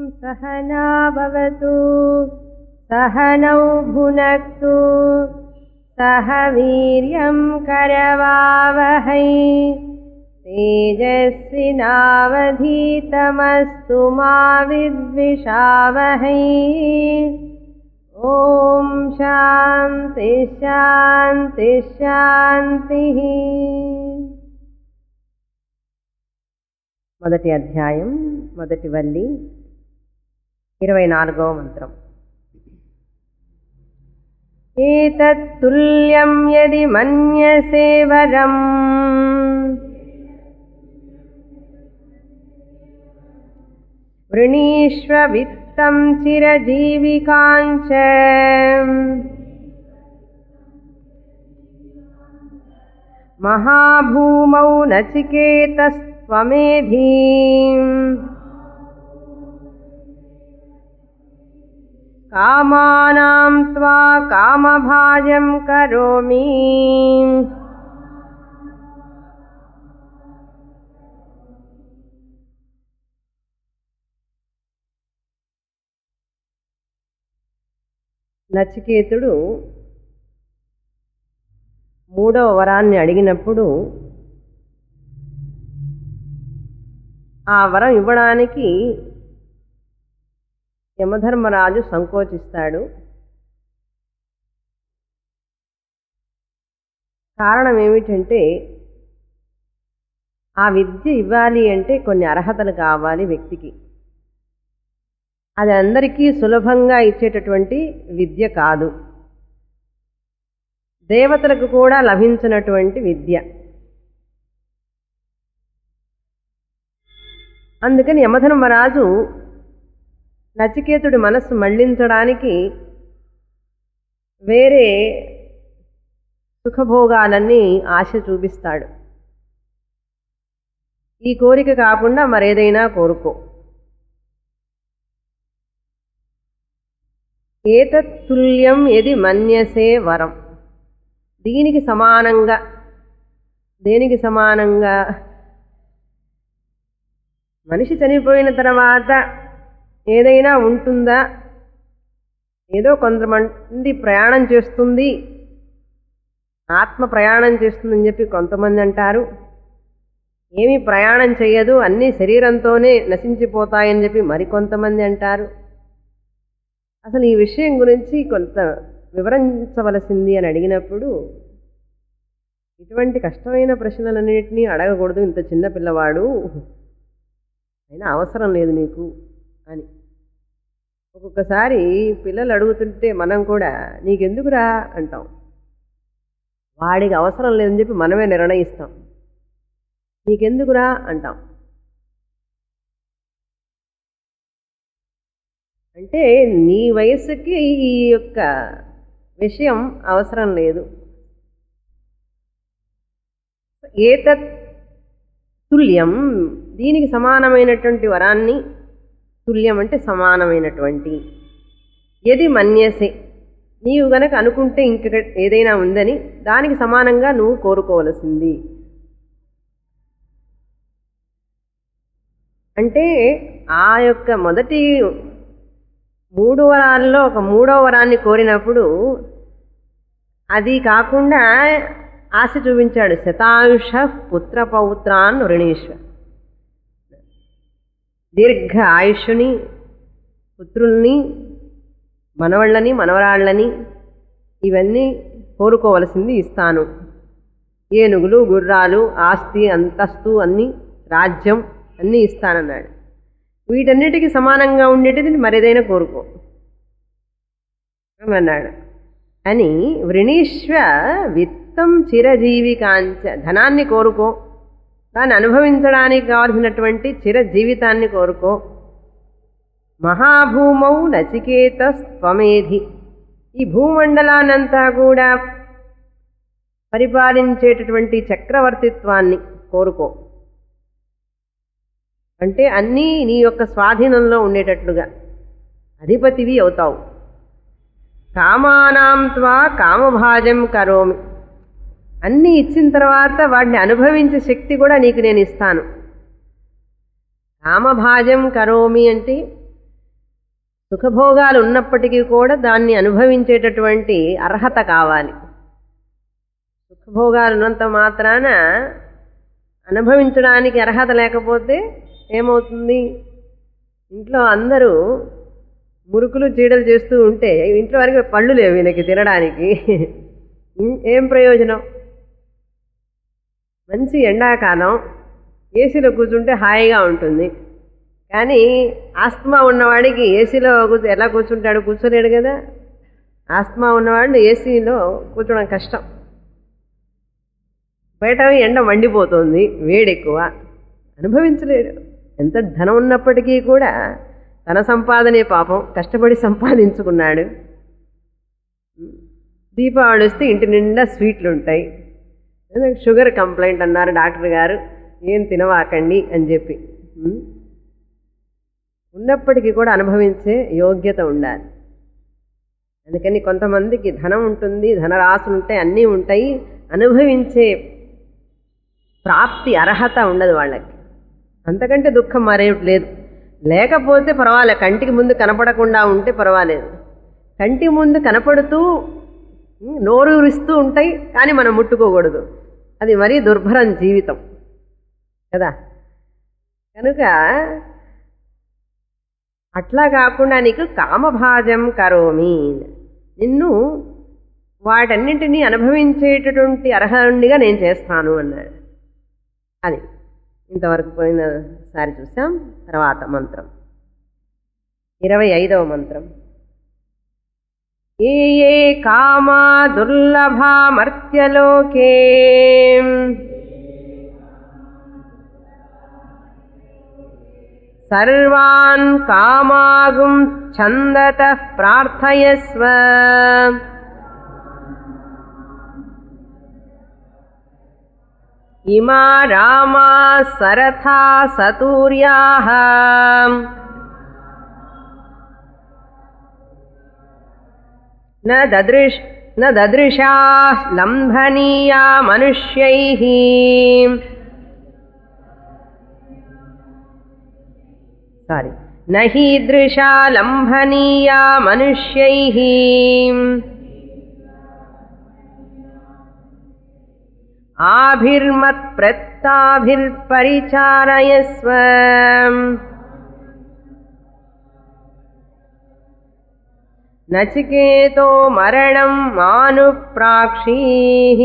सहना भवतु सहनौ भुनक्तु सह वीर्यं करवावहै तेजस्विनावधीतमस्तु मा विद्विषावहै ॐ शान्ति शान्ति శాంతిః మొదటి అధ్యాయం మొదటి వల్లి ఇరవై నాలుగవ మంత్రం ఏతత్తుల్యం యది మన్యసే వరం వృణీష్వ విత్తం చిరజీవికాంచ మహాభూమౌ నచికేతస్త్వమేధీ కామానాం త్వా కామభాజం కరోమి నచికేతుడు మూడవ వరాన్ని అడిగినప్పుడు ఆ వరం ఇవ్వడానికి యమధర్మరాజు సంకోచిస్తాడు కారణం ఏమిటంటే ఆ విద్య ఇవ్వాలి అంటే కొన్ని అర్హతలు కావాలి వ్యక్తికి అది అందరికీ సులభంగా ఇచ్చేటటువంటి విద్య కాదు దేవతలకు కూడా లభించినటువంటి విద్య అందుకని యమధర్మరాజు నచికేతుడి మనస్సు మళ్లించడానికి వేరే సుఖభోగాలన్నీ ఆశ చూపిస్తాడు ఈ కోరిక కాకుండా మరేదైనా కోరుకో ఏతత్తుల్యం ఎది మన్యసే వరం దీనికి సమానంగా దేనికి సమానంగా మనిషి చనిపోయిన తర్వాత ఏదైనా ఉంటుందా ఏదో కొంతమంది ప్రయాణం చేస్తుంది ఆత్మ ప్రయాణం చేస్తుందని చెప్పి కొంతమంది అంటారు ఏమీ ప్రయాణం చేయదు అన్నీ శరీరంతోనే నశించిపోతాయని చెప్పి మరికొంతమంది అంటారు అసలు ఈ విషయం గురించి కొంత వివరించవలసింది అని అడిగినప్పుడు ఇటువంటి కష్టమైన ప్రశ్నలన్నింటినీ అడగకూడదు ఇంత చిన్న పిల్లవాడు అయినా అవసరం లేదు నీకు అని ఒక్కొక్కసారి పిల్లలు అడుగుతుంటే మనం కూడా నీకెందుకురా అంటాం వాడికి అవసరం లేదని చెప్పి మనమే నిర్ణయిస్తాం నీకెందుకురా అంటాం అంటే నీ వయసుకి ఈ యొక్క విషయం అవసరం లేదు ఏతత్ తుల్యం దీనికి సమానమైనటువంటి వరాన్ని తుల్యం అంటే సమానమైనటువంటి ఎది మన్యసే నీవు గనక అనుకుంటే ఇంక ఏదైనా ఉందని దానికి సమానంగా నువ్వు కోరుకోవలసింది అంటే ఆ యొక్క మొదటి మూడు వరాల్లో ఒక మూడో వరాన్ని కోరినప్పుడు అది కాకుండా ఆశ చూపించాడు శతాయుష పుత్ర పౌత్రాన్ రుణీశ్వ దీర్ఘ ఆయుష్ని పుత్రుల్ని మనవళ్ళని మనవరాళ్ళని ఇవన్నీ కోరుకోవలసింది ఇస్తాను ఏనుగులు గుర్రాలు ఆస్తి అంతస్తు అన్ని రాజ్యం అన్నీ ఇస్తానన్నాడు వీటన్నిటికీ సమానంగా ఉండేటిది మరేదైనా కోరుకో అన్నాడు అని వృణీశ్వ విత్తం చిరజీవికాంచ ధనాన్ని కోరుకో దాన్ని అనుభవించడానికి కావలసినటువంటి చిరజీవితాన్ని కోరుకో మహాభూమౌ నచికేత స్వమేధి ఈ భూమండలానంతా కూడా పరిపాలించేటటువంటి చక్రవర్తిత్వాన్ని కోరుకో అంటే అన్నీ నీ యొక్క స్వాధీనంలో ఉండేటట్లుగా అధిపతివి అవుతావు కామానాం త్వా కామభాజం కరోమి అన్నీ ఇచ్చిన తర్వాత వాటిని అనుభవించే శక్తి కూడా నీకు నేను ఇస్తాను కామభాజం కరోమి అంటే సుఖభోగాలు ఉన్నప్పటికీ కూడా దాన్ని అనుభవించేటటువంటి అర్హత కావాలి సుఖభోగాలు ఉన్నంత మాత్రాన అనుభవించడానికి అర్హత లేకపోతే ఏమవుతుంది ఇంట్లో అందరూ మురుకులు చీడలు చేస్తూ ఉంటే ఇంట్లో వరకు పళ్ళు లేవు ఈయనకి తినడానికి ఏం ప్రయోజనం మంచి ఎండాకాలం ఏసీలో కూర్చుంటే హాయిగా ఉంటుంది కానీ ఆస్తమా ఉన్నవాడికి ఏసీలో కూర్చో ఎలా కూర్చుంటాడు కూర్చోలేడు కదా ఆస్తమా ఉన్నవాడిని ఏసీలో కూర్చోవడం కష్టం బయట ఎండ మండిపోతుంది వేడి ఎక్కువ అనుభవించలేడు ఎంత ధనం ఉన్నప్పటికీ కూడా తన సంపాదనే పాపం కష్టపడి సంపాదించుకున్నాడు దీపావళి వస్తే ఇంటి నిండా స్వీట్లు ఉంటాయి షుగర్ కంప్లైంట్ అన్నారు డాక్టర్ గారు ఏం తినవాకండి అని చెప్పి ఉమ్. ఉన్నప్పటికీ కూడా అనుభవించే యోగ్యత ఉండాలి అందుకని కొంతమందికి ధనం ఉంటుంది ధనరాశులు ఉంటాయి అన్నీ ఉంటాయి అనుభవించే ప్రాప్తి అర్హత ఉండదు వాళ్ళకి అంతకంటే దుఃఖం మరేమిటి లేదు లేకపోతే పర్వాలేదు కంటికి ముందు కనపడకుండా ఉంటే పర్వాలేదు కంటి ముందు కనపడుతూ ఉమ్, నోరూరిస్తూ ఉంటాయి కానీ మనం ముట్టుకోకూడదు అది మరీ దుర్భరం జీవితం కదా కనుక అట్లా కాకుండా నీకు కామభాజం కరోమి నిన్ను వాటన్నింటినీ అనుభవించేటటువంటి అర్హుడిగా నేను చేస్తాను అన్నాడు అది ఇంతవరకు పోయినసారి చూసాం తర్వాత మంత్రం ఇరవై ఐదవ మంత్రం ఏ ఏ కామా దుర్లభా మర్త్యలోకే సర్వాన్ కామాగుం ఛందత ప్రార్థయస్వ ఇమా రామా సరథా సతూర్యాః न ददृश न ददृशा लम्भनीया मनुष्यैः सारी न हीदृशा लम्भनीया मनुष्यैः आभिर्मत्प्रत्ताभिर्परिचारयस्व నచికేతో మరణం మానుప్రాక్షీః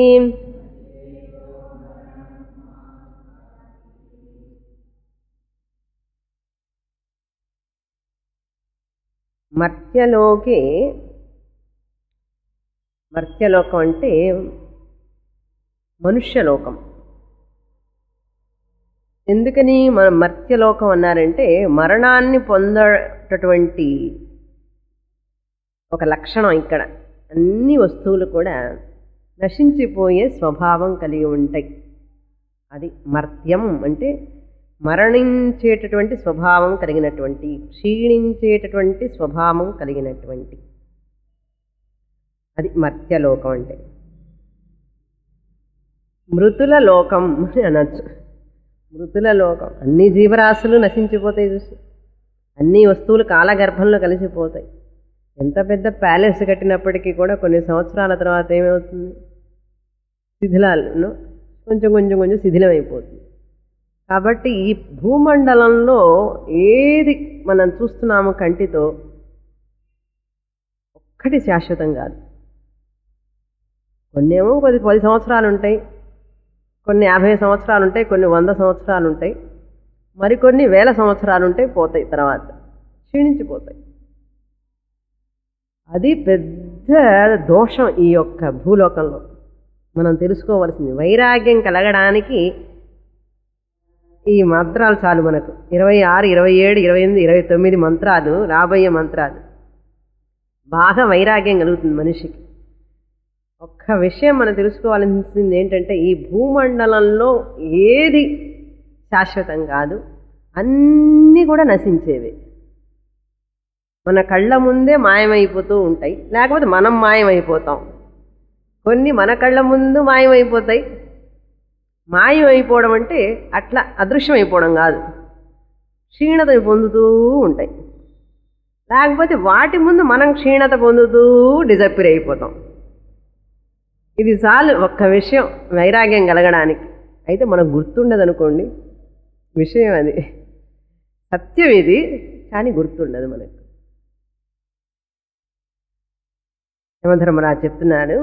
మర్త్యలోకే మర్త్యలోకం అంటే మనుష్యలోకం ఎందుకని మన మర్త్యలోకం అన్నారంటే మరణాన్ని పొందేటటువంటి ఒక లక్షణం ఇక్కడ అన్ని వస్తువులు కూడా నశించిపోయే స్వభావం కలిగి ఉంటాయి అది మర్త్యం అంటే మరణించేటటువంటి స్వభావం కలిగినటువంటి క్షీణించేటటువంటి స్వభావం కలిగినటువంటి అది మర్త్యలోకం అంటే మృతుల లోకం అని అనొచ్చు మృతుల లోకం అన్ని జీవరాశులు నశించిపోతాయి చూసి అన్ని వస్తువులు కాలగర్భంలో కలిసిపోతాయి ఎంత పెద్ద ప్యాలెస్ కట్టినప్పటికీ కూడా కొన్ని సంవత్సరాల తర్వాత ఏమవుతుంది శిథిలాలను కొంచెం కొంచెం కొంచెం శిథిలమైపోతుంది కాబట్టి ఈ భూమండలంలో ఏది మనం చూస్తున్నాము కంటితో ఒక్కటి శాశ్వతం కాదు కొన్ని ఏమో పది పది సంవత్సరాలు ఉంటాయి కొన్ని యాభై సంవత్సరాలు ఉంటాయి కొన్ని వంద సంవత్సరాలు ఉంటాయి మరికొన్ని వేల సంవత్సరాలు ఉంటాయి పోతాయి తర్వాత క్షీణించిపోతాయి అది పెద్ద దోషం ఈ యొక్క భూలోకంలో మనం తెలుసుకోవలసింది వైరాగ్యం కలగడానికి ఈ మంత్రాలు చాలు మనకు ఇరవై ఆరు ఇరవై ఏడు ఇరవై ఎనిమిది ఇరవై తొమ్మిది మంత్రాలు రాబోయే మంత్రాలు బాగా వైరాగ్యం కలుగుతుంది మనిషికి ఒక్క విషయం మనం తెలుసుకోవాల్సింది ఏంటంటే ఈ భూమండలంలో ఏది శాశ్వతం కాదు అన్నీ కూడా నశించేవి మన కళ్ళ ముందే మాయమైపోతూ ఉంటాయి లేకపోతే మనం మాయమైపోతాం కొన్ని మన కళ్ళ ముందు మాయమైపోతాయి మాయమైపోవడం అంటే అట్లా అదృశ్యమైపోవడం కాదు క్షీణత పొందుతూ ఉంటాయి లేకపోతే వాటి ముందు మనం క్షీణత పొందుతూ డిజప్పీర్ అయిపోతాం ఇది చాలు ఒక్క విషయం వైరాగ్యం కలగడానికి అయితే మనకు గుర్తుండదు అనుకోండి విషయం అది సత్యం ఇది కానీ గుర్తుండదు మనకు యమధర్మరాజు చెప్తున్నాడు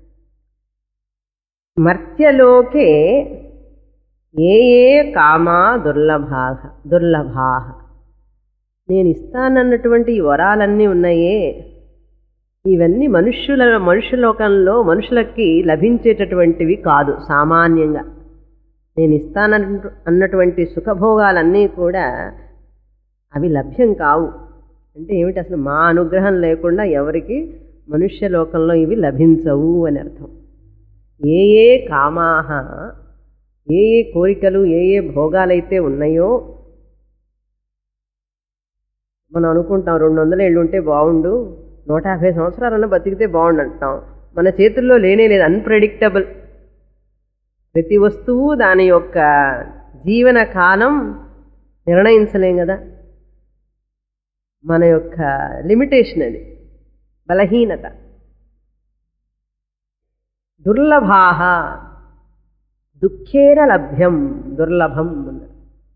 మర్త్యలోకే ఏ ఏ కామా దుర్లభా దుర్లభా నేను ఇస్తానన్నటువంటి ఈ వరాలన్నీ ఉన్నాయే ఇవన్నీ మనుష్యుల మనుష్యలోకంలో మనుషులకి లభించేటటువంటివి కాదు సామాన్యంగా నేను ఇస్తానన్న అన్నటువంటి సుఖభోగాలన్నీ కూడా అవి లభ్యం కావు అంటే ఏమిటి అసలు మా అనుగ్రహం లేకుండా ఎవరికి మనుష్య లోకంలో ఇవి లభించవు అని అర్థం ఏ ఏ కామాహ ఏ ఏ కోరికలు ఏ ఏ భోగాలైతే ఉన్నాయో మనం అనుకుంటాం రెండు వందల ఏళ్ళు ఉంటే బాగుండు నూట యాభై సంవత్సరాలన్నా బతికితే బాగుండు అంటాం మన చేతుల్లో లేనే లేదు అన్ప్రెడిక్టబుల్ ప్రతి వస్తువు దాని యొక్క జీవన కాలం నిర్ణయించలేం కదా మన యొక్క లిమిటేషన్ అది బలహీనత దుర్లభాహ దుఃఖేన లభ్యం దుర్లభం అన్నారు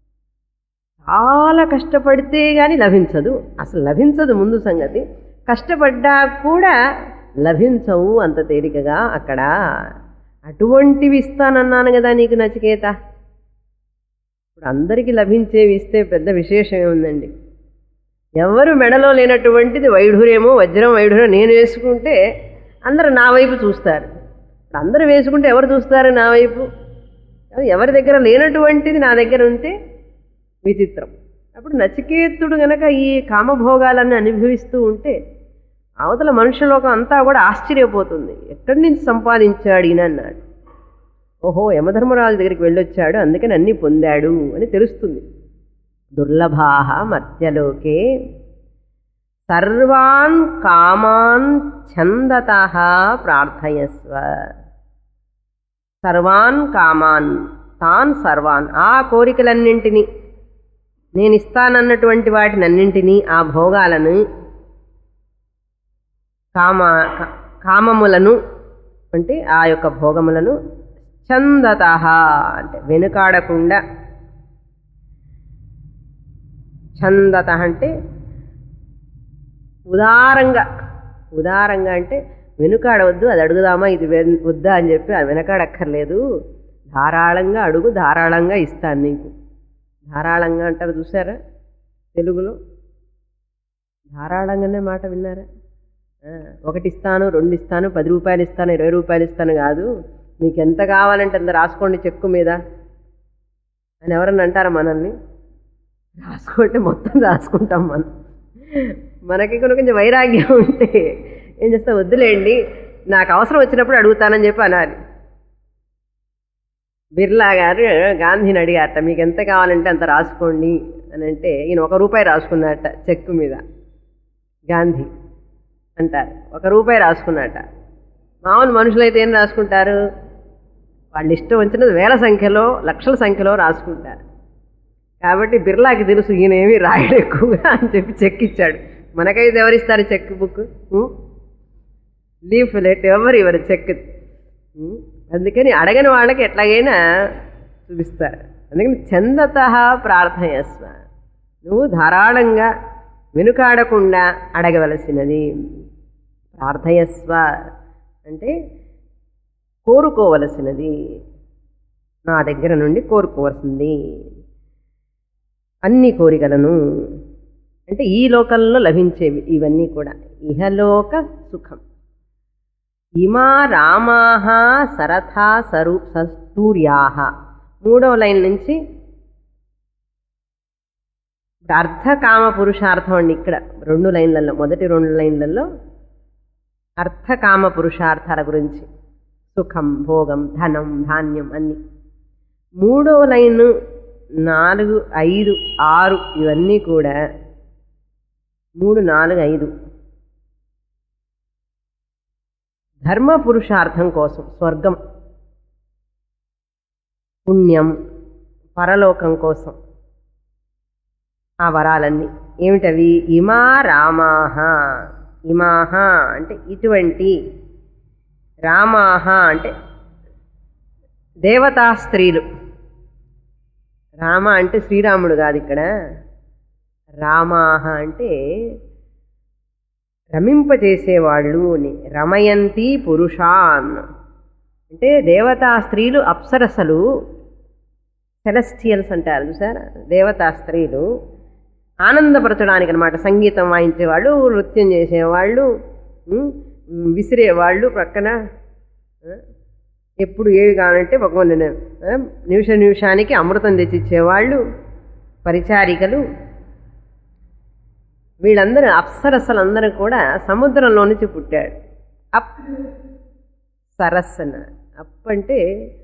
చాలా కష్టపడితే కానీ లభించదు అసలు లభించదు ముందు సంగతి కష్టపడ్డా కూడా లభించవు అంత తేలికగా అక్కడ అటువంటివి ఇస్తానన్నాను కదా నీకు నచికేత ఇప్పుడు అందరికీ లభించేవి ఇస్తే పెద్ద విశేషం ఏముందండి ఎవరు మెడలో లేనటువంటిది వైఢూర్యమో వజ్రం వైఢూర్యం నేను వేసుకుంటే అందరూ నా వైపు చూస్తారు ఇప్పుడు అందరూ వేసుకుంటే ఎవరు చూస్తారు నా వైపు ఎవరి దగ్గర లేనటువంటిది నా దగ్గర ఉంటే విచిత్రం అప్పుడు నచికేతుడు గనక ఈ కామభోగాలన్నీ అనుభవిస్తూ ఉంటే అవతల మనుషులోకం అంతా కూడా ఆశ్చర్యపోతుంది ఎక్కడి నుంచి సంపాదించాడు ఈయన అన్నాడు ఓహో యమధర్మరాజు దగ్గరికి వెళ్ళొచ్చాడు అందుకని అన్నీ పొందాడు అని తెలుస్తుంది దుర్లభాహ మర్త్యలోకే సర్వాన్ కామాన్ ఛందత ప్రార్థయస్వ సర్వాన్ కామాన్ తాన్ సర్వాన్ ఆ కోరికలన్నింటినీ నేను ఇస్తానన్నటువంటి వాటిని అన్నింటినీ ఆ భోగాలను కామ కామములను అంటే ఆ యొక్క భోగములను చందత అంటే వెనుకాడకుండా చందత అంటే ఉదారంగా ఉదారంగా అంటే వెనుకాడవద్దు అది అడుగుదామా ఇది వెన్- వద్దా అని చెప్పి అది వెనకాడక్కర్లేదు ధారాళంగా అడుగు ధారాళంగా ఇస్తాను నీకు ధారాళంగా అంటారు చూసారా తెలుగులో ధారాళంగానే మాట విన్నారా ఆ, ఒకటి ఇస్తాను రెండు ఇస్తాను పది రూపాయలు ఇస్తాను ఇరవై రూపాయలు ఇస్తాను కాదు మీకు ఎంత కావాలంటే అంత రాసుకోండి చెక్కు మీద అని ఎవరన్నా అంటారా మనల్ని రాసుకుంటే మొత్తం రాసుకుంటాం మనం మనకి కొన్ని కొంచెం వైరాగ్యం ఉంటే ఏం చేస్తా వద్దులేండి నాకు అవసరం వచ్చినప్పుడు అడుగుతానని చెప్పి అనాలి బిర్లా గారు గాంధీని అడిగారట మీకు ఎంత కావాలంటే అంత రాసుకోండి అని అంటే ఈయన ఒక రూపాయి రాసుకున్నట్ట చెక్కు మీద గాంధీ అంటారు ఒక రూపాయి రాసుకున్నట్ట మామూలు మనుషులైతే ఏం రాసుకుంటారు వాళ్ళు ఇష్టం వచ్చినది వేల సంఖ్యలో లక్షల సంఖ్యలో రాసుకుంటారు కాబట్టి బిర్లాకి తెలుసు ఈయన ఏమీ రాయడు ఎక్కువగా అని చెప్పి చెక్ ఇచ్చాడు మనకైతే ఎవరిస్తారు చెక్ బుక్ లీఫ్ లెట్ ఎవరు ఇవ్వరు చెక్ ఉం? అందుకని అడగని వాళ్ళకి ఎట్లాగైనా చూపిస్తారు అందుకని చందత ప్రార్థయస్వ నువ్వు ధారాళంగా వెనుకాడకుండా అడగవలసినది ప్రార్థయస్వ అంటే కోరుకోవలసినది నా దగ్గర నుండి కోరుకోవాల్సింది అన్ని కోరికలను అంటే ఈ లోకంలో లభించేవి ఇవన్నీ కూడా ఇహలోక సుఖం ఇమా రామాహ సరథా సరు సస్తూర్యాహ మూడవ లైన్ నుంచి ఇప్పుడు అర్థకామ పురుషార్థం అండి ఇక్కడ రెండు లైన్లలో మొదటి రెండు లైన్లలో అర్థకామ పురుషార్థాల గురించి సుఖం భోగం ధనం ధాన్యం అన్ని మూడవ లైన్ నాలుగు ఐదు ఆరు ఇవన్నీ కూడా మూడు నాలుగు ఐదు ధర్మ పురుషార్థం కోసం స్వర్గం పుణ్యం పరలోకం కోసం ఆ వరాలన్నీ ఏమిటవి ఇమా రామాహ ఇమాహ అంటే ఇటువంటి రామాహ అంటే దేవతా స్త్రీలు రామ అంటే శ్రీరాముడు కాదు ఇక్కడ రామాహ అంటే రమింపజేసేవాళ్ళు అని రమయంతి పురుషాన్ అంటే దేవతా స్త్రీలు అప్సరసలు సెలస్టియల్స్ అంటారు చూసారా దేవతా స్త్రీలు ఆనందపరచడానికి అనమాట సంగీతం వాయించేవాళ్ళు నృత్యం చేసేవాళ్ళు ఉమ్, విసిరేవాళ్ళు ప్రక్కన ఆ, ఎప్పుడు ఏవి కావాలంటే భగవాన్ నిమిష నిమిషానికి అమృతం తెచ్చిచ్చేవాళ్ళు పరిచారికలు వీళ్ళందరూ అప్సరసలందరూ కూడా సముద్రంలో నుంచి పుట్టాడు అప్ సరస్సన అప్ అంటే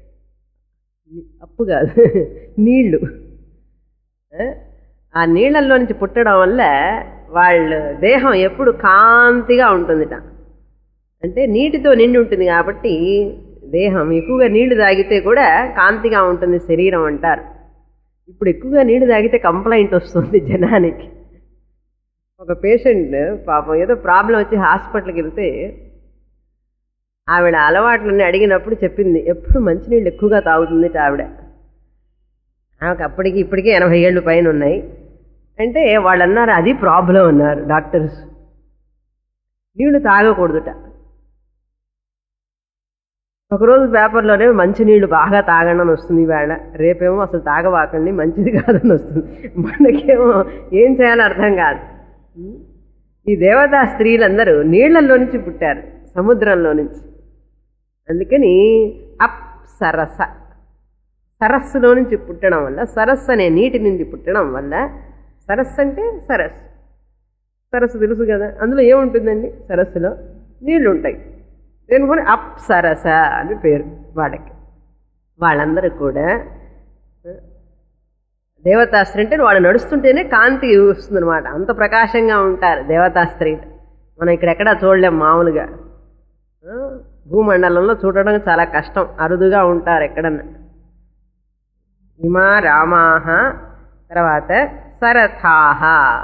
అప్పు కాదు నీళ్లు ఆ? ఆ నీళ్ళల్లో నుంచి పుట్టడం వల్ల వాళ్ళ దేహం ఎప్పుడు కాంతిగా ఉంటుందిట అంటే నీటితో నిండి ఉంటుంది కాబట్టి దేహం ఎక్కువగా నీళ్లు తాగితే కూడా కాంతిగా ఉంటుంది శరీరం అంటారు ఇప్పుడు ఎక్కువగా నీళ్లు తాగితే కంప్లైంట్ వస్తుంది జనానికి ఒక పేషెంట్ పాపం ఏదో ప్రాబ్లం వచ్చి హాస్పిటల్కి వెళ్తే ఆవిడ అలవాట్లన్నీ అడిగినప్పుడు చెప్పింది ఎప్పుడు మంచినీళ్ళు ఎక్కువగా తాగుతుంది ఆవిడ ఆమెకు అప్పటికి ఇప్పటికే ఎనభై ఏళ్ళు పైన ఉన్నాయి అంటే వాళ్ళు అన్నారు అది ప్రాబ్లం అన్నారు డాక్టర్స్ నీళ్లు తాగకూడదుట ఒకరోజు పేపర్లోనే మంచినీళ్ళు బాగా తాగండి అని వస్తుంది ఈవేళ రేపేమో అసలు తాగవాకండి మంచిది కాదని వస్తుంది మనకేమో ఏం చేయాలో అర్థం కాదు ఈ దేవతా స్త్రీలందరూ నీళ్లలో నుంచి పుట్టారు సముద్రంలో నుంచి అందుకని అప్ సరస సరస్సులో నుంచి పుట్టడం వల్ల సరస్సు అనే నీటి నుంచి పుట్టడం వల్ల సరస్సు అంటే సరస్సు సరస్సు తెలుసు కదా అందులో ఏముంటుందండి సరస్సులో నీళ్లు ఉంటాయి దేనికొని అప్సరస అని పేరు వాళ్ళకి వాళ్ళందరూ కూడా దేవతాస్త్రి అంటే వాళ్ళు నడుస్తుంటేనే కాంతి వస్తుందన్నమాట అంత ప్రకాశంగా ఉంటారు దేవతాస్త్రీలు మనం ఇక్కడ ఎక్కడా చూడలేం మామూలుగా ఆ, భూమండలంలో చూడడం చాలా కష్టం అరుదుగా ఉంటారు ఎక్కడన్నా ఇమా రామాహ తర్వాత సరథాహ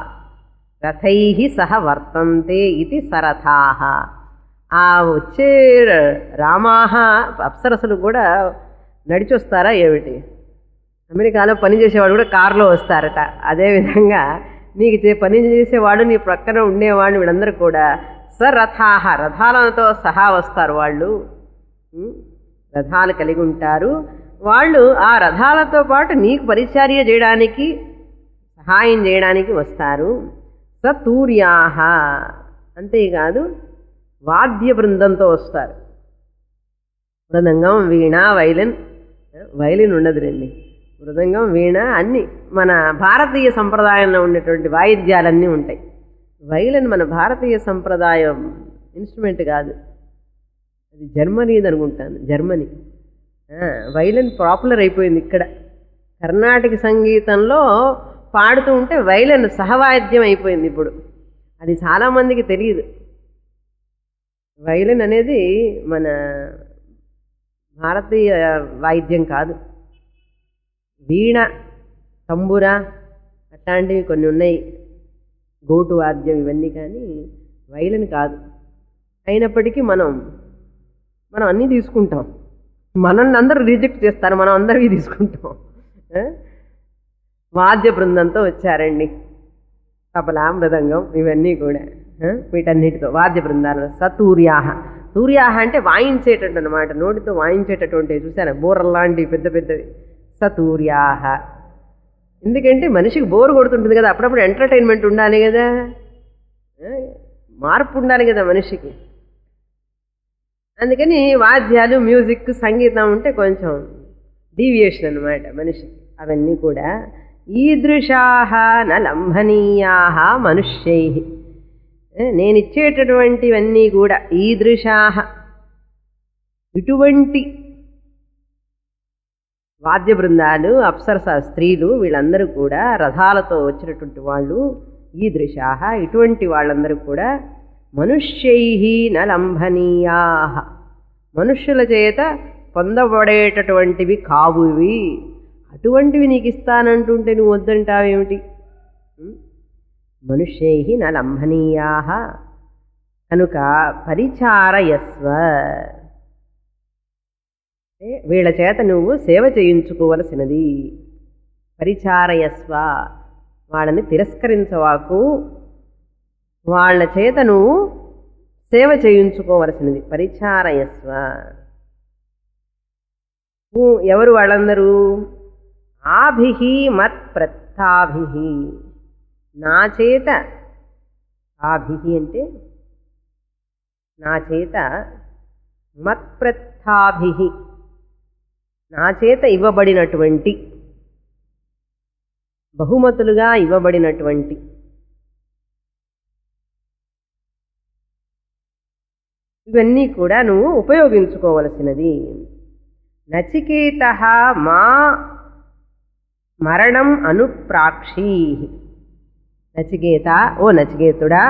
రథై సహ వర్తంతే ఇది సరథాహ ఆ వచ్చే రామాహ అప్సరసలు కూడా నడిచొస్తారా ఏమిటి అమెరికాలో పని చేసేవాడు కూడా కారులో వస్తారట అదేవిధంగా నీకు చే పని చేసేవాడు నీ ప్రక్కన ఉండేవాడు వీళ్ళందరూ కూడా సరథాహ రథాలతో సహా వస్తారు వాళ్ళు ఉం? రథాలు కలిగి ఉంటారు వాళ్ళు ఆ రథాలతో పాటు నీకు పరిచర్య చేయడానికి సహాయం చేయడానికి వస్తారు సతూర్యాహ అంతేకాదు వాద్య బృందంతో వస్తారు మృదంగం వీణ వైలిన్ వైలిన్ ఉండదు రండి మృదంగం వీణ అన్ని మన భారతీయ సంప్రదాయంలో ఉండేటువంటి వాయిద్యాలన్నీ ఉంటాయి వైలిన్ మన భారతీయ సంప్రదాయం ఇన్స్ట్రుమెంట్ కాదు అది జర్మనీది అనుకుంటాను జర్మనీ ఆ, వైలిన్ పాపులర్ అయిపోయింది ఇక్కడ కర్ణాటక సంగీతంలో పాడుతూ ఉంటే వైలిన్ సహవాద్యం అయిపోయింది ఇప్పుడు అది చాలామందికి తెలియదు వైలిన్ అనేది మన భారతీయ వాయిద్యం కాదు వీణ తంబుర అట్లాంటివి కొన్ని ఉన్నాయి గోటు వాద్యం ఇవన్నీ కానీ వైలిన్ కాదు అయినప్పటికీ మనం మనం అన్నీ తీసుకుంటాం మనల్ని అందరూ రిజెక్ట్ చేస్తారు మనం అందరివి తీసుకుంటాం ఆ? వాద్య బృందంతో వచ్చారండి తబలా మృదంగం ఇవన్నీ కూడా ఆ? వీటన్నిటితో వాద్య బృందాలు సతూర్యాహ తూర్యాహ అంటే వాయించేటట్టు అనమాట నోటితో వాయించేటటువంటి చూసారా బోర్ర లాంటివి పెద్ద పెద్దవి సతూర్యాహ ఎందుకంటే మనిషికి బోర్ కొడుతుంటుంది కదా అప్పుడప్పుడు ఎంటర్టైన్మెంట్ ఉండాలి కదా ఆ? మార్పు ఉండాలి కదా మనిషికి అందుకని వాద్యాలు మ్యూజిక్ సంగీతం ఉంటే కొంచెం డీవియేషన్ అనమాట మనిషికి అవన్నీ కూడా ఈదృశాహ నలంభనీయా మనుష్యై నేను ఇచ్చేటటువంటివన్నీ కూడా ఈదృశాహ ఇటువంటి వాద్య బృందాలు అప్సరస స్త్రీలు వీళ్ళందరూ కూడా రథాలతో వచ్చినటువంటి వాళ్ళు ఈ దృశాహ ఇటువంటి వాళ్ళందరూ కూడా మనుష్యై నలంభనీయా మనుష్యుల చేత పొందబడేటటువంటివి కావు ఇవి అటువంటివి నీకు ఇస్తానంటుంటే నువ్వు వద్దంటావేమిటి ఉం? మనుష్యై న లంఘనీయా కనుక పరిచారయస్వ అంటే వీళ్ళ చేత నువ్వు సేవ చేయించుకోవలసినది పరిచారయస్వ వాళ్ళని తిరస్కరించవాకు వాళ్ళ చేత నువ్వు సేవ చేయించుకోవలసినది పరిచారయస్వ ఊ- ఎవరు వాళ్ళందరూ ఆభిహి మత్ ప్రత్తాభిహి నా చేత ఆభిహి అంటే నా చేత మత్ప్రత్తాభిహి నా చేత ఇవ్వబడినటువంటి బహుమతులుగా ఇవ్వబడినటువంటి ఇవన్నీ కూడా నువ్వు ఉపయోగించుకోవలసినది నచికేత మా మరణం అనుప్రాక్షీ నచికేత ఓ నచికేతుడా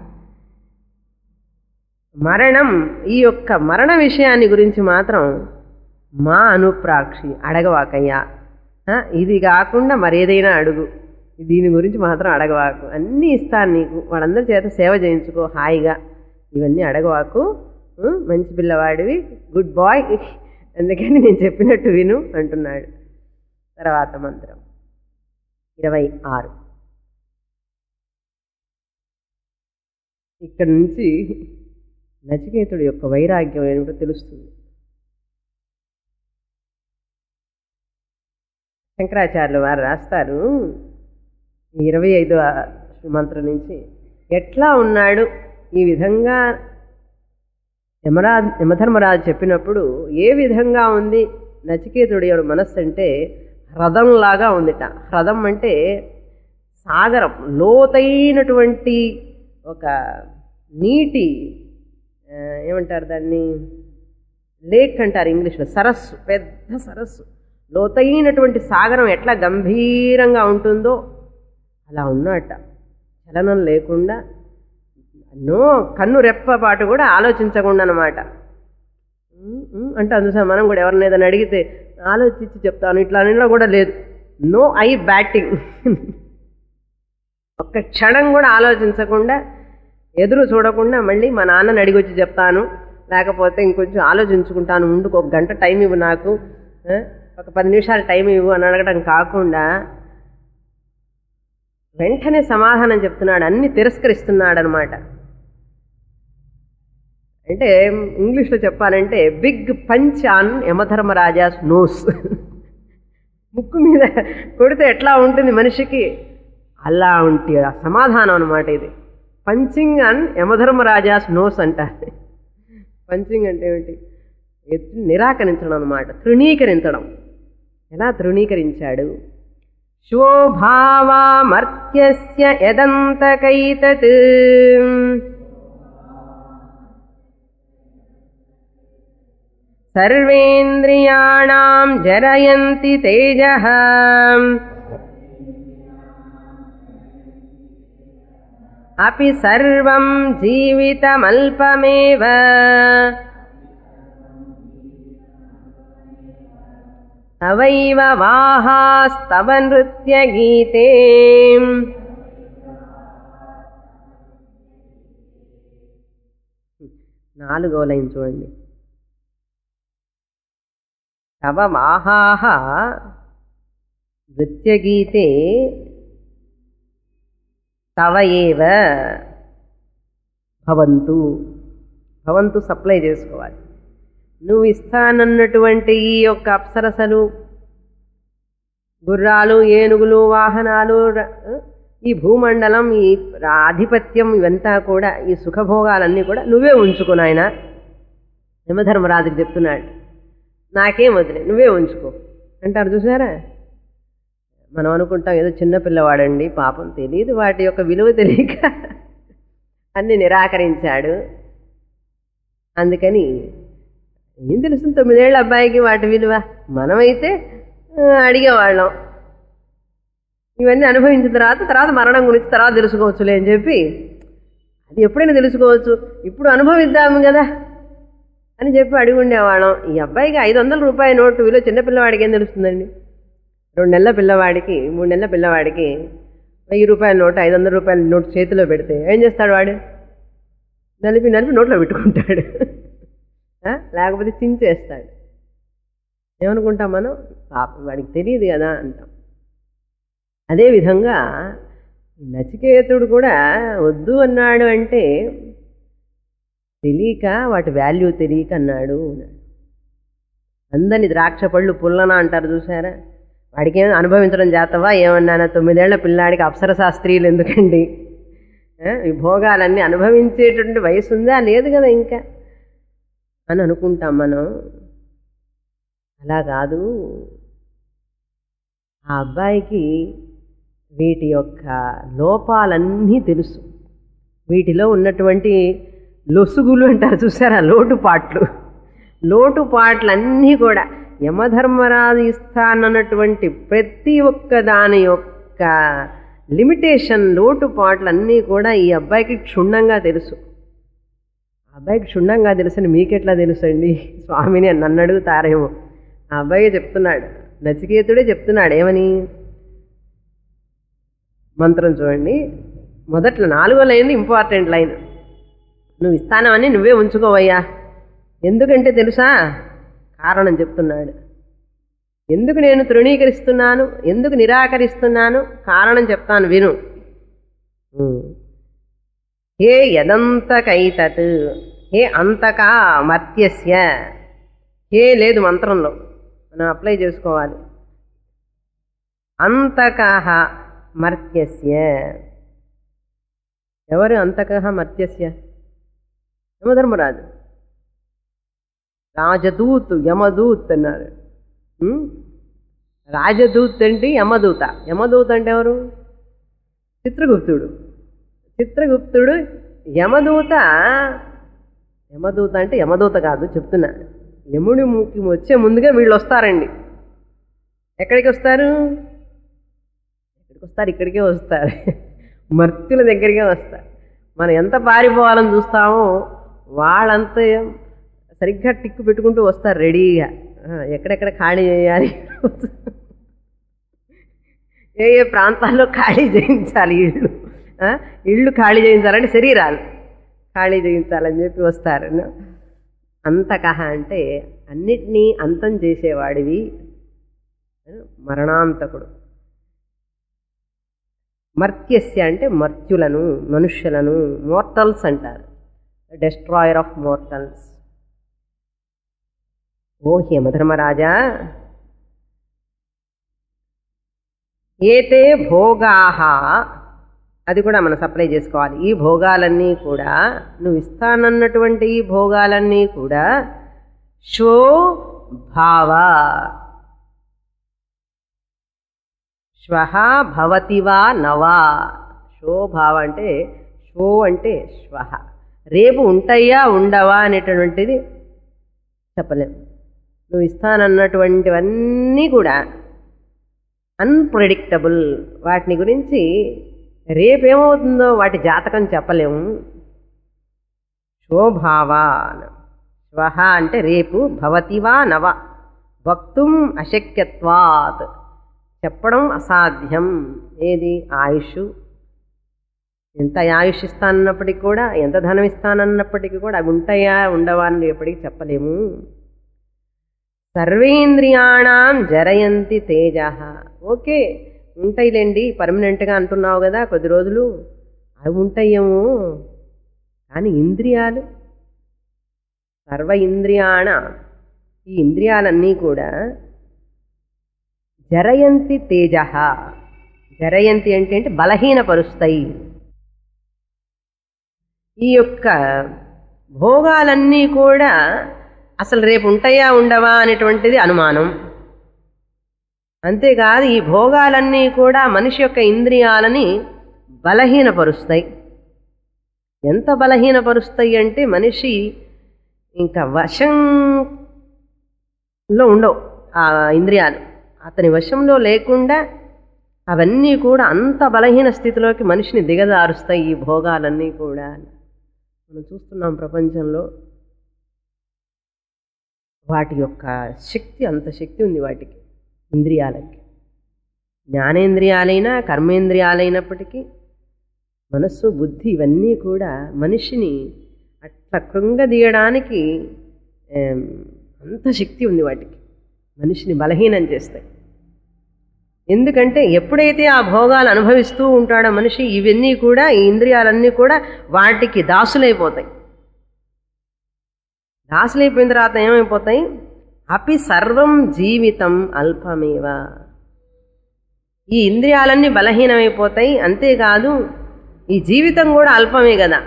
మరణం ఈ యొక్క మరణ విషయాన్ని గురించి మాత్రం మా అనుప్రాక్షి అడగవాకయ్యా ఆ, ఇది కాకుండా మరేదైనా అడుగు దీని గురించి మాత్రం అడగవాకు అన్నీ ఇస్తాను నీకు వాళ్ళందరి చేత సేవ చేయించుకో హాయిగా ఇవన్నీ అడగవాకు ఆ, మంచి పిల్లవాడివి గుడ్ బాయ్ అందుకని నేను చెప్పినట్టు విను అంటున్నాడు తర్వాత మంత్రం ఇరవై ఆరు ఇక్కడ నుంచి నచికేతుడి యొక్క వైరాగ్యం ఏమిటో తెలుస్తుంది శంకరాచార్యులు వారు రాస్తారు ఈ ఇరవై ఐదో మంత్రం నుంచి ఎట్లా ఉన్నాడు ఈ విధంగా యమరాజ్ యమధర్మరాజు చెప్పినప్పుడు ఏ విధంగా ఉంది నచికేతుడి యొక్క మనస్సు అంటే హ్రదంలాగా ఉందిట హ్రదం అంటే సాగరం లోతైనటువంటి ఒక నీటి ఆ, ఏమంటారు దాన్ని లేక్ అంటారు ఇంగ్లీష్లో సరస్సు పెద్ద సరస్సు లోతైనటువంటి సాగరం ఎట్లా గంభీరంగా ఉంటుందో అలా ఉన్నట్ట చలనం లేకుండా నో కన్ను రెప్పపాటు కూడా ఆలోచించకుండా అనమాట అంటే అందుసా మనం కూడా ఎవరిని ఏదైనా అడిగితే ఆలోచించి చెప్తాను ఇట్లా అనిలో కూడా లేదు నో ఐ బ్యాటింగ్ ఒక్క క్షణం కూడా ఆలోచించకుండా ఎదురు చూడకుండా మళ్ళీ మా నాన్నని అడిగి వచ్చి చెప్తాను లేకపోతే ఇంకొంచెం ఆలోచించుకుంటాను ముందుకు ఒక గంట టైం ఇవ్వు నాకు ఆ, ఒక పది నిమిషాలు టైం ఇవ్వు అని అడగడం కాకుండా వెంటనే సమాధానం చెప్తున్నాడు అన్ని తిరస్కరిస్తున్నాడు అనమాట అంటే ఇంగ్లీష్లో చెప్పాలంటే బిగ్ పంచ్ ఆన్ యమధర్మరాజాస్ నోస్ ముక్కు మీద కొడితే ఎట్లా ఉంటుంది మనిషికి అలా ఉంటే ఆ సమాధానం అనమాట ఇది పంచింగ్ అన్ యమధర్మరాజాస్ నోస్ అంటారు పంచింగ్ అంటే ఏమిటి ఎత్తు నిరాకరించడం అనమాట తృణీకరించడం ఎలా తృణీకరించాడు శోభావామర్త్యస్య యదంతకైతత్ సర్వేంద్రియాణం జరయంతి తేజ అపి సర్వం జీవితమల్పమేవ తవైవ వాహాస్తవ నృత్యగీతే నాలుగో లైన్ చూడండి తవ వాహాహ నృత్యగీతే తవ ఏవ భవంతు భవంతు సప్లై చేసుకోవాలి నువ్వు ఇస్తానన్నటువంటి ఈ యొక్క అప్సరసలు గుర్రాలు ఏనుగులు వాహనాలు ర- ఈ భూమండలం ఈ ఆధిపత్యం ఇవంతా కూడా ఈ సుఖభోగాలన్నీ కూడా నువ్వే ఉంచుకో నాయన యమధర్మరాజుకి చెప్తున్నాడు నాకేం వదిలే నువ్వే ఉంచుకో అంటారు చూసారా మనం అనుకుంటాం ఏదో చిన్న పిల్లవాడండి పాపం తెలియదు వాటి యొక్క విలువ తెలియక అన్ని నిరాకరించాడు అందుకని ఏం తెలుస్తుంది తొమ్మిదేళ్ళ అబ్బాయికి వాటి విలువ మనమైతే ఆ, అడిగేవాళ్ళం ఇవన్నీ అనుభవించిన తర్వాత తర్వాత మరణం గురించి తర్వాత తెలుసుకోవచ్చులే అని చెప్పి అది ఎప్పుడైనా తెలుసుకోవచ్చు ఇప్పుడు అనుభవిద్దాము కదా అని చెప్పి అడిగి ఉండేవాళ్ళం ఈ అబ్బాయికి ఐదు వందల రూపాయల నోటు విలువ చిన్న పిల్లవాడికి ఏం తెలుస్తుందండి రెండు నెలల పిల్లవాడికి మూడు నెలల పిల్లవాడికి వెయ్యి రూపాయల నోటు ఐదు వందల రూపాయల నోటు చేతిలో పెడితే ఏం చేస్తాడు వాడు నలిపి నలిపి నోట్లో పెట్టుకుంటాడు ఆ? లేకపోతే చించేస్తాడు ఏమనుకుంటాం మనం పాపం వాడికి తెలియదు కదా అంటాం అదేవిధంగా ఈ నచికేతుడు కూడా వద్దు అన్నాడు అంటే తెలియక వాటి వాల్యూ తెలియక అన్నాడు అన్నాడు అందరిని ద్రాక్ష పళ్ళు పుల్లన అంటారు చూసారా వాడికి ఏం అనుభవించడం చేతవా ఏమన్నానా తొమ్మిదేళ్ల పిల్లాడికి అప్సర శాస్త్రీయులు ఎందుకండి ఆ, ఈ భోగాలన్నీ అనుభవించేటువంటి వయసు ఉందా లేదు కదా ఇంకా అని అనుకుంటాం మనం అలా కాదు ఆ అబ్బాయికి వీటి యొక్క లోపాలన్నీ తెలుసు వీటిలో ఉన్నటువంటి లొసుగులు అంటారు చూసారా లోటుపాట్లు లోటుపాట్లన్నీ కూడా యమధర్మరాజు ఇస్తానన్నటువంటి ప్రతి ఒక్క దాని యొక్క లిమిటేషన్ లోటుపాట్లన్నీ కూడా ఈ అబ్బాయికి క్షుణ్ణంగా తెలుసు ఆ అబ్బాయికి క్షుణ్ణంగా తెలుసని మీకెట్లా తెలుసండి స్వామిని అని నన్ను అడుగుతారేమో ఆ అబ్బాయి చెప్తున్నాడు నచికేతుడే చెప్తున్నాడు ఏమని మంత్రం చూడండి మొదట్లో నాలుగో లైన్ ఇంపార్టెంట్ లైన్ నువ్వు ఇస్తానని నువ్వే ఉంచుకోవయ్యా ఎందుకంటే తెలుసా కారణం చెప్తున్నాడు ఎందుకు నేను తృణీకరిస్తున్నాను ఎందుకు నిరాకరిస్తున్నాను కారణం చెప్తాను విను ఉమ్. హే యదంతకైతత్ హే అంతకా మర్త్యస్య హే లేదు మంత్రంలో మనం అప్లై చేసుకోవాలి అంతకః మర్త్యస్య ఎవరు అంతకః మర్త్యస్య యమధర్మరాజు రాజదూత్ యమదూత్ అన్నారు ఉం? రాజదూత్ అంటే యమదూత యమదూత అంటే ఎవరు చిత్రగుప్తుడు చిత్రగుప్తుడు యమదూత యమదూత అంటే యమదూత కాదు చెప్తున్నా యముడి ముక్కి వచ్చే ముందుగా వీళ్ళు వస్తారండి ఎక్కడికి వస్తారు ఎక్కడికి వస్తారు ఇక్కడికే వస్తారు మర్త్యుల దగ్గరికే వస్తారు మనం ఎంత పారిపోవాలని చూస్తామో వాళ్ళంతా సరిగ్గా టిక్కు పెట్టుకుంటూ వస్తారు రెడీగా ఆ, ఎక్కడెక్కడ ఖాళీ చేయాలి ఏ ఏ ప్రాంతాల్లో ఖాళీ చేయించాలి ఇళ్ళు ఆ, ఇళ్ళు ఖాళీ చేయించాలంటే శరీరాలు ఖాళీ చేయించాలని చెప్పి వస్తారు అంతకహ అంటే అన్నిటినీ అంతం చేసేవాడివి మరణాంతకుడు మర్త్యస్య అంటే మర్త్యులను మనుష్యులను మోర్టల్స్ అంటారు డెస్ట్రాయర్ ఆఫ్ మోర్టల్స్ ఓ హేమధర్మరాజా ఏతే భోగాహ అది కూడా మనం సప్లై చేసుకోవాలి ఈ భోగాలన్నీ కూడా నువ్వు ఇస్తానన్నటువంటి ఈ భోగాలన్నీ కూడా షో భావ శ్వహ భవతి వా నవా షో భావ అంటే షో అంటే శ్వహ రేపు ఉంటాయా ఉండవా అనేటటువంటిది చెప్పలేం నువ్వు ఇస్తానన్నటువంటివన్నీ కూడా అన్ప్రెడిక్టబుల్ వాటిని గురించి రేపేమవుతుందో వాటి జాతకం చెప్పలేము శోభావ శ్వహ అంటే రేపు భవతివా నవ వక్తుం అశక్యత్వాత్ చెప్పడం అసాధ్యం ఏది ఆయుష్ ఎంత ఆయుష్ ఇస్తానన్నప్పటికీ కూడా ఎంత ధనం ఇస్తానన్నప్పటికీ కూడా అవి ఉంటాయా ఉండవా అని ఎప్పటికీ చెప్పలేము సర్వేంద్రియాణం జరయంతి తేజ ఓకే ఉంటాయిలేండి పర్మనెంట్గా అంటున్నావు కదా కొద్ది రోజులు అవి ఉంటాయేమో కానీ ఇంద్రియాలు సర్వ ఇంద్రియాణ ఈ ఇంద్రియాలన్నీ కూడా జరయంతి తేజ జరయంతి అంటే అంటే బలహీనపరుస్తాయి ఈ యొక్క భోగాలన్నీ కూడా అసలు రేపు ఉంటాయా ఉండవా అనేటువంటిది అనుమానం అంతేకాదు ఈ భోగాలన్నీ కూడా మనిషి యొక్క ఇంద్రియాలని బలహీనపరుస్తాయి ఎంత బలహీనపరుస్తాయి అంటే మనిషి ఇంకా వశంలో ఉండవు ఆ ఇంద్రియాలు అతని వశంలో లేకుండా అవన్నీ కూడా అంత బలహీన స్థితిలోకి మనిషిని దిగజారుస్తాయి ఈ భోగాలన్నీ కూడా మనం చూస్తున్నాం ప్రపంచంలో వాటి యొక్క శక్తి అంత శక్తి ఉంది వాటికి ఇంద్రియాలకి జ్ఞానేంద్రియాలైనా కర్మేంద్రియాలైనప్పటికీ మనస్సు బుద్ధి ఇవన్నీ కూడా మనిషిని అట్లా కృంగదీయడానికి ఏం, అంత శక్తి ఉంది వాటికి మనిషిని బలహీనం చేస్తాయి ఎందుకంటే ఎప్పుడైతే ఆ భోగాలు అనుభవిస్తూ ఉంటాడో మనిషి ఇవన్నీ కూడా ఈ ఇంద్రియాలన్నీ కూడా వాటికి దాసులైపోతాయి దాసులైపోయిన తర్వాత ఏమైపోతాయి అపి సర్వం జీవితం అల్పమేవ ఈ ఇంద్రియాలన్నీ బలహీనమైపోతాయి అంతేకాదు ఈ జీవితం కూడా అల్పమే కదా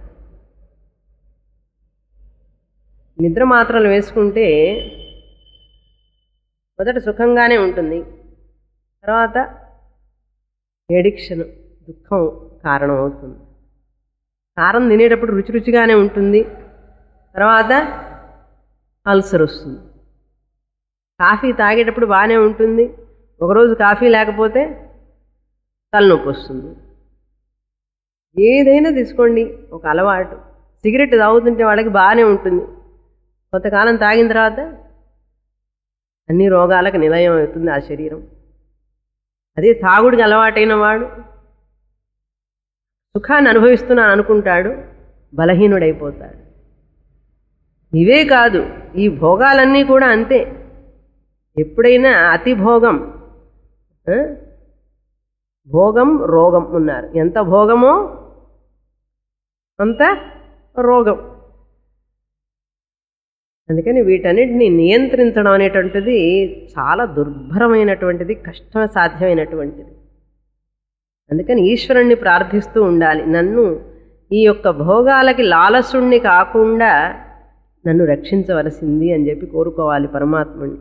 నిద్ర మాత్రలు వేసుకుంటే మొదట సుఖంగానే ఉంటుంది తర్వాత ఎడిక్షన్ దుఃఖం కారణం అవుతుంది కారం తినేటప్పుడు రుచి రుచిగానే ఉంటుంది తర్వాత అల్సర్ వస్తుంది కాఫీ తాగేటప్పుడు బాగానే ఉంటుంది ఒకరోజు కాఫీ లేకపోతే తలనొప్పి వస్తుంది ఏదైనా తీసుకోండి ఒక అలవాటు సిగరెట్ తాగుతుంటే వాళ్ళకి బాగానే ఉంటుంది కొంతకాలం తాగిన తర్వాత అన్ని రోగాలకు నిలయం అవుతుంది ఆ శరీరం అదే తాగుడికి అలవాటైన వాడు సుఖాన్ని అనుభవిస్తున్నాను అనుకుంటాడు బలహీనుడైపోతాడు ఇవే కాదు ఈ భోగాలన్నీ కూడా అంతే ఎప్పుడైనా అతి భోగం ఆ? భోగం రోగం ఉన్నారు ఎంత భోగమో అంత రోగం అందుకని వీటన్నిటిని నియంత్రించడం అనేటువంటిది చాలా దుర్భరమైనటువంటిది కష్ట సాధ్యమైనటువంటిది అందుకని ఈశ్వరుణ్ణి ప్రార్థిస్తూ ఉండాలి నన్ను ఈ యొక్క భోగాలకి లాలసుణ్ణి కాకుండా నన్ను రక్షించవలసింది అని చెప్పి కోరుకోవాలి పరమాత్ముని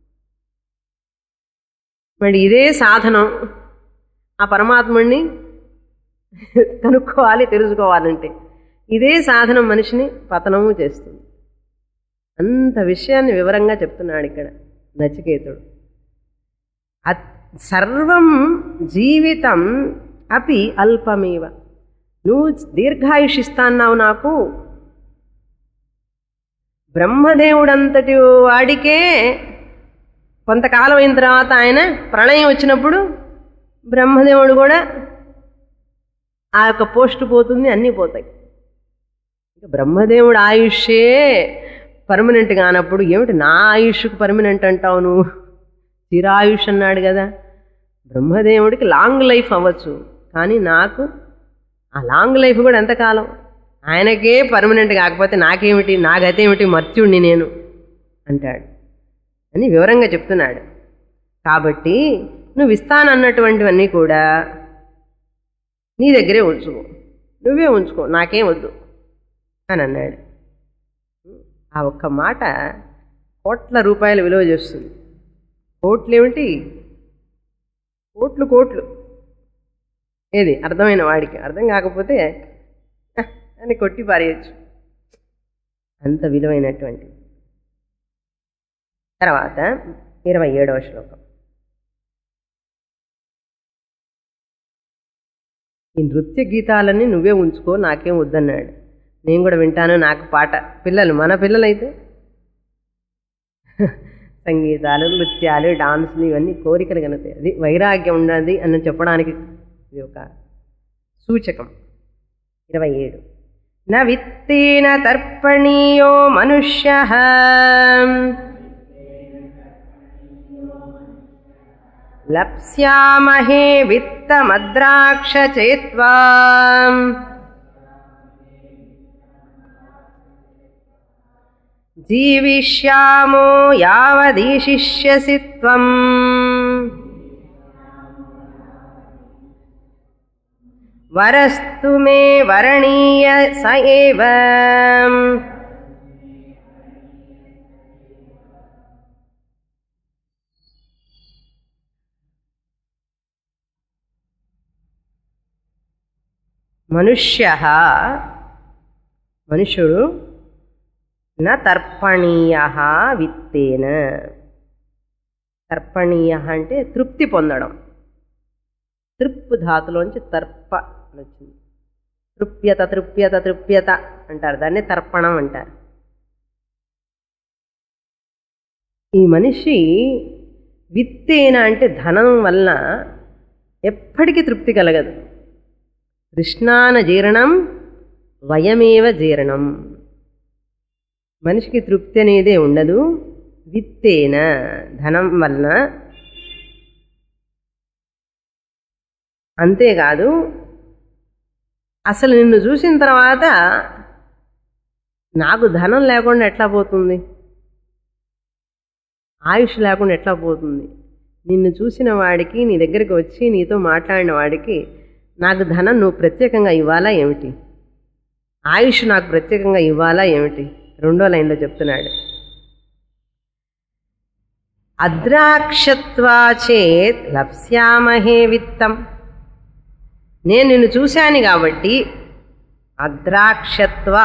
మరి ఇదే సాధనం ఆ పరమాత్ముడిని కనుక్కోవాలి తెలుసుకోవాలంటే ఇదే సాధనం మనిషిని పతనము చేస్తుంది అంత విషయాన్ని వివరంగా చెప్తున్నాడు ఇక్కడ నచికేతుడు అత్- సర్వం జీవితం అపి అల్పమేవ నువ్వు దీర్ఘాయుషిస్తాన్నావు నాకు బ్రహ్మదేవుడంతటి వాడికే కొంతకాలం అయిన తర్వాత ఆయన ప్రళయం వచ్చినప్పుడు బ్రహ్మదేవుడు కూడా ఆ యొక్క పోస్ట్ పోతుంది అన్నీ పోతాయి ఇక బ్రహ్మదేవుడు ఆయుష్యే పర్మనెంట్ కానప్పుడు ఏమిటి నా ఆయుష్కు పర్మనెంట్ అంటావు నువ్వు చిరాయుష్ అన్నాడు కదా బ్రహ్మదేవుడికి లాంగ్ లైఫ్ అవ్వచ్చు కానీ నాకు ఆ లాంగ్ లైఫ్ కూడా ఎంతకాలం ఆయనకే పర్మనెంట్ కాకపోతే నాకేమిటి నా గతేమిటి మర్త్యుణ్ణి నేను అంటాడు అని వివరంగా చెప్తున్నాడు కాబట్టి నువ్వు ఇస్తానన్నటువంటివన్నీ కూడా నీ దగ్గరే ఉంచుకో నువ్వే ఉంచుకో నాకేం వద్దు అని అన్నాడు ఆ ఒక్క మాట కోట్ల రూపాయలు విలువ చేస్తుంది కోట్లు ఏమిటి కోట్లు కోట్లు ఏది అర్థమైన వాడికి అర్థం కాకపోతే "హ" అని కొట్టి పారేయచ్చు అంత విలువైనటువంటి తర్వాత ఇరవై ఏడవ శ్లోకం ఈ నృత్య గీతాలన్నీ నువ్వే ఉంచుకో నాకేం వద్దన్నాడు నేను కూడా వింటాను నాకు పాట పిల్లలు మన పిల్లలైతే సంగీతాలు నృత్యాలు డాన్సులు ఇవన్నీ కోరికలు కనుతాయి అది వైరాగ్యం ఉన్నది అని చెప్పడానికి ఇది ఒక సూచకం ఇరవై ఏడు న విత్తేన తర్పణీయో మనుష్య లప్స్యామహే విత్తమద్రాక్ష చేత్వా జీవిష్యామో యావదీశిష్యసి త్వం వరస్తు మే వరణీయ స ఏవ మనుష్య మనుషుడు న తర్పణీయ విత్తేన తర్పణీయ అంటే తృప్తి పొందడం తృప్పు ధాతులోంచి తర్ప అని వచ్చింది తృప్యత తృప్యత తృప్యత అంటారు దాన్ని తర్పణం అంటారు ఈ మనిషి విత్తేన అంటే ధనం వలన ఎప్పటికీ తృప్తి కలగదు కృష్ణాన జీర్ణం వయమేవ జీర్ణం మనిషికి తృప్తి అనేదే ఉండదు విత్తేన ధనం వలన అంతేకాదు అసలు నిన్ను చూసిన తర్వాత నాకు ధనం లేకుండా ఎట్లా పోతుంది ఆయుష్ లేకుండా ఎట్లా పోతుంది నిన్ను చూసిన వాడికి నీ దగ్గరికి వచ్చి నీతో మాట్లాడిన వాడికి నాకు ధనం నువ్వు ప్రత్యేకంగా ఇవ్వాలా ఏమిటి ఆయుష్ నాకు ప్రత్యేకంగా ఇవ్వాలా ఏమిటి రెండో లైన్లో చెప్తున్నాడు అద్రాక్షత్వా చేత్ లప్స్యామహే విత్తం నేను నిన్ను చూశాను కాబట్టి అద్రాక్షత్వ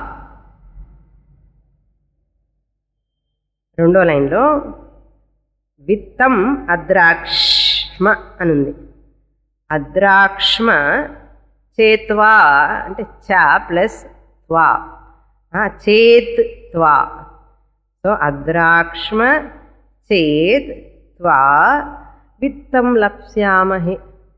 రెండో లైన్లో విత్తం అద్రాక్ష్మ అనుంది అద్రాక్ష్మ చేత్వా అంటే చ ప్లస్ త్వా ఆ, చేత్ త్వా సో అద్రాక్ష్మ చేత్ త్వా విత్తం లప్స్యామహే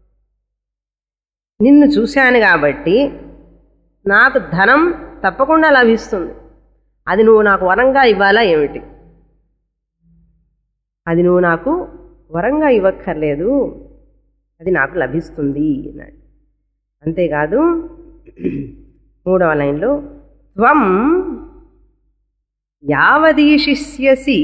నిన్ను చూశాను కాబట్టి నాకు ధనం తప్పకుండా లభిస్తుంది అది నువ్వు నాకు వరంగా ఇవ్వాలా ఏమిటి అది నువ్వు నాకు వరంగా ఇవ్వక్కర్లేదు అది నాకు లభిస్తుంది అన్నాడు అంతేకాదు మూడవ లైన్లో త్వం యావదీశిష్యసి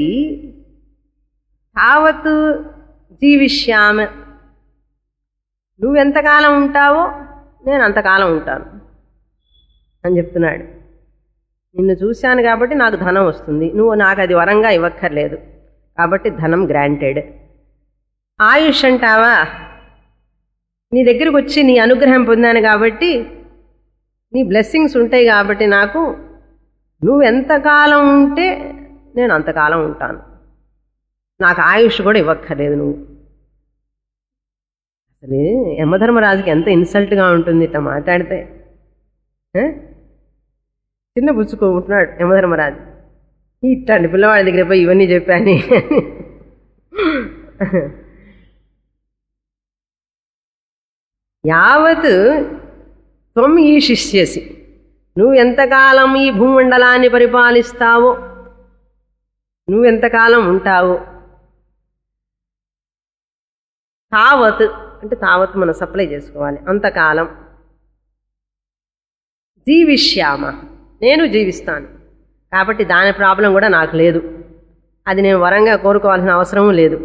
తావత్ జీవిష్యామ నువ్వెంతకాలం ఉంటావో నేను అంతకాలం ఉంటాను అని చెప్తున్నాడు నిన్ను చూశాను కాబట్టి నాకు ధనం వస్తుంది నువ్వు నాకు అది వరంగా ఇవ్వక్కర్లేదు కాబట్టి ధనం గ్రాంటెడ్ ఆయుష్ అంటావా నీ దగ్గరికి వచ్చి నీ అనుగ్రహం పొందాను కాబట్టి నీ బ్లెస్సింగ్స్ ఉంటాయి కాబట్టి నాకు నువ్వు ఎంతకాలం ఉంటే నేను అంతకాలం ఉంటాను నాకు ఆయుష్ కూడా ఇవ్వక్కర్లేదు నువ్వు అసలు యమధర్మరాజుకి ఎంత ఇన్సల్ట్గా ఉంటుంది ఇట్లా మాట్లాడితే ఏ? చిన్న పుచ్చుకుంటున్నాడు యమధర్మరాజు ఇట్టండి పిల్లవాడి దగ్గర పోయి ఇవన్నీ చెప్పాను యావత్ త్వం ఈ శిష్యసి నువ్వు ఎంతకాలం ఈ భూమండలాన్ని పరిపాలిస్తావో నువ్వెంతకాలం ఉంటావో తావత్ అంటే తావత్ మనం సప్లై చేసుకోవాలి అంతకాలం జీవిష్యామ నేను జీవిస్తాను కాబట్టి దాని ప్రాబ్లం కూడా నాకు లేదు అది నేను వరంగా కోరుకోవాల్సిన అవసరం లేదు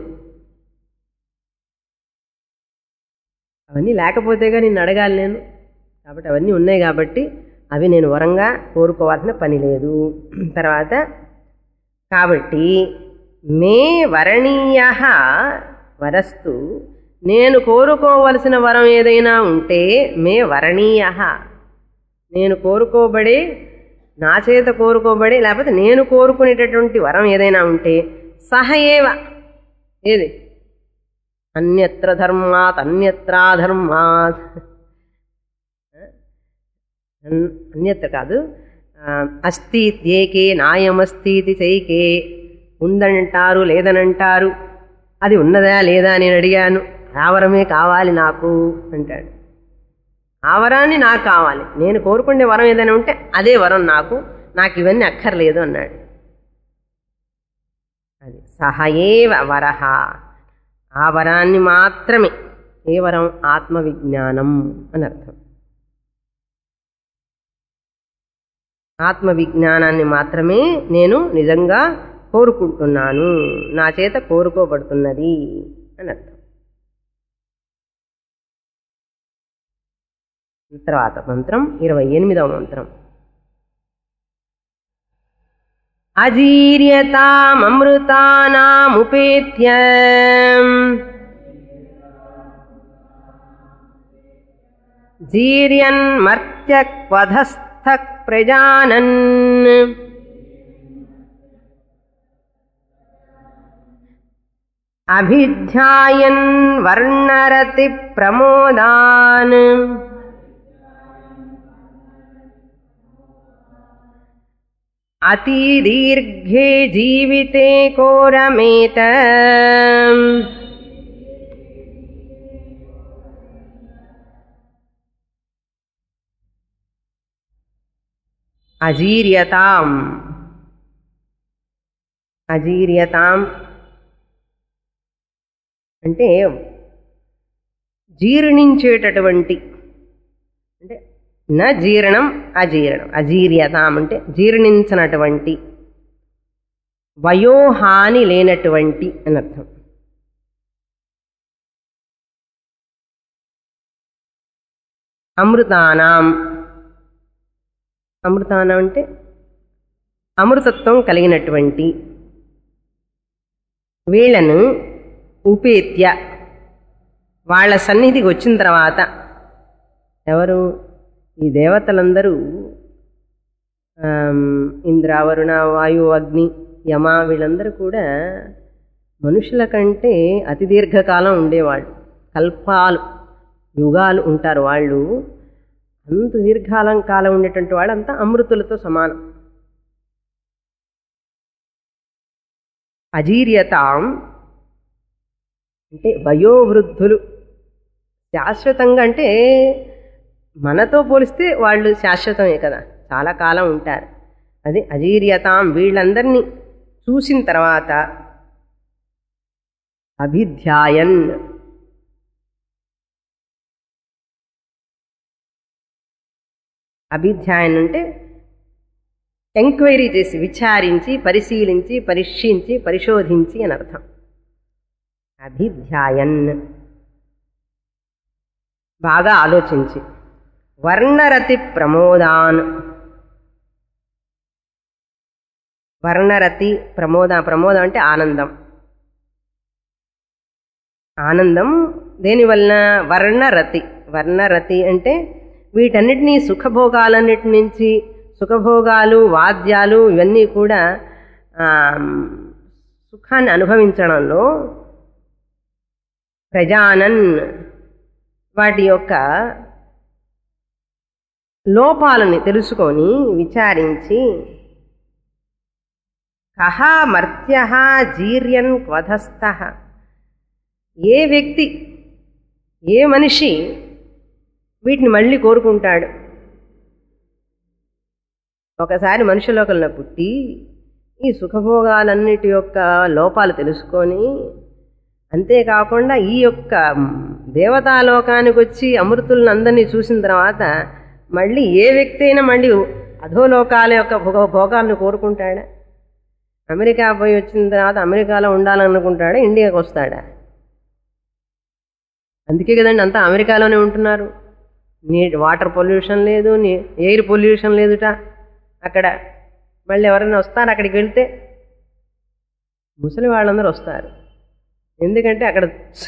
అవన్నీ లేకపోతేగా నిన్ను అడగాలి నేను కాబట్టి అవన్నీ ఉన్నాయి కాబట్టి అవి నేను వరంగా కోరుకోవాల్సిన పని లేదు తర్వాత కాబట్టి మే వరణీయ వరస్తు నేను కోరుకోవలసిన వరం ఏదైనా ఉంటే మే వరణీయ నేను కోరుకోబడే నా చేత కోరుకోబడే లేకపోతే నేను కోరుకునేటటువంటి వరం ఏదైనా ఉంటే సహ ఏవ ఏది అన్యత్ర ధర్మాత్ అన్యత్రా ధర్మాత్ అన్- అన్యత్ర కాదు ఆ, అస్తి ఏకే నాయమస్తి చైకే ఉందంటారు లేదనంటారు అది ఉన్నదా లేదా అని నేను అడిగాను ఆవరమే కావాలి నాకు అంటాడు ఆ వరాన్ని నాకు కావాలి నేను కోరుకునే వరం ఏదైనా ఉంటే అదే వరం నాకు నాకు ఇవన్నీ అక్కర్లేదు అన్నాడు అది సహయేవ వరహ ఆ వరాన్ని మాత్రమే ఏ వరం ఆత్మవిజ్ఞానం అని అర్థం ఆత్మవిజ్ఞానాన్ని మాత్రమే నేను నిజంగా కోరుకుంటున్నాను నా చేత కోరుకోబడుతున్నది అని అర్థం తర్వాత మంత్రం ఇరవై ఎనిమిదవ మంత్రం అజీర్యతామృతానాముపేత్య జీర్యన్మర్త్యక్వధస్థ ప్రజానన్ అభిధ్యాయన్ వర్ణరతి ప్రమోదాన్ అతిదీర్ఘే జీవితే కోరమేత అజీర్యతాం అజీర్యతాం అంటే జీర్ణించేటటువంటి అంటే న జీర్ణం అజీర్ణం అజీర్యతాం అంటే జీర్ణించినటువంటి వయోహాని లేనటువంటి అని అర్థం అమృతానాం అమృతానం అంటే అమృతత్వం కలిగినటువంటి వీళ్ళను ఉపేత్య వాళ్ళ సన్నిధికి వచ్చిన తర్వాత ఎవరు ఈ దేవతలందరూ ఆమ్, ఇంద్ర వరుణ వాయు అగ్ని యమ వీళ్ళందరూ కూడా మనుషుల కంటే అతి దీర్ఘకాలం ఉండేవాళ్ళు కల్పాలు యుగాలు ఉంటారు వాళ్ళు అంత దీర్ఘకాలం కాలం ఉండేటువంటి వాళ్ళంతా అమృతులతో సమానం అజీర్యతాం అంటే వయోవృద్ధులు శాశ్వతంగా అంటే మనతో పోలిస్తే వాళ్ళు శాశ్వతమే కదా చాలా కాలం ఉంటారు అది అజీర్యతాం వీళ్ళందరినీ చూసిన తర్వాత అభిధ్యాయన్ అభిధ్యాయన్ అంటే ఎంక్వైరీ చేసి విచారించి పరిశీలించి పరీక్షించి పరిశోధించి అని అర్థం అభిధ్యాయన్ బాగా ఆలోచించి వర్ణరతి ప్రమోదాన్ వర్ణరతి ప్రమోద ప్రమోదం అంటే ఆనందం ఆనందం దేనివలన వర్ణరతి వర్ణరతి అంటే వీటన్నిటినీ సుఖభోగాలన్నిటి నుంచి సుఖభోగాలు వాద్యాలు ఇవన్నీ కూడా ఆ, సుఖాన్ని అనుభవించడంలో ప్రజానన్ వాటి యొక్క లోపాలని తెలుసుకొని విచారించి కహ మర్త్య జీర్యన్ క్వధస్థ ఏ వ్యక్తి ఏ మనిషి వీటిని మళ్ళీ కోరుకుంటాడు ఒకసారి మనుషులోకల్లో పుట్టి ఈ సుఖభోగాలన్నిటి యొక్క లోపాలు తెలుసుకొని అంతేకాకుండా ఈ యొక్క దేవతాలోకానికి వచ్చి అమృతులను అందరినీ చూసిన తర్వాత మళ్ళీ ఏ వ్యక్తి అయినా మళ్ళీ అధోలోకాల యొక్క భోగ భోగాలను కోరుకుంటాడా అమెరికా పోయి వచ్చిన తర్వాత అమెరికాలో ఉండాలనుకుంటాడా ఇండియాకి వస్తాడా అందుకే కదండి అంతా అమెరికాలోనే ఉంటున్నారు నీ వాటర్ పొల్యూషన్ లేదు నీ ఎయిర్ పొల్యూషన్ లేదుట అక్కడ మళ్ళీ ఎవరైనా వస్తారు అక్కడికి వెళ్తే ముసలి వాళ్ళందరూ వస్తారు ఎందుకంటే అక్కడ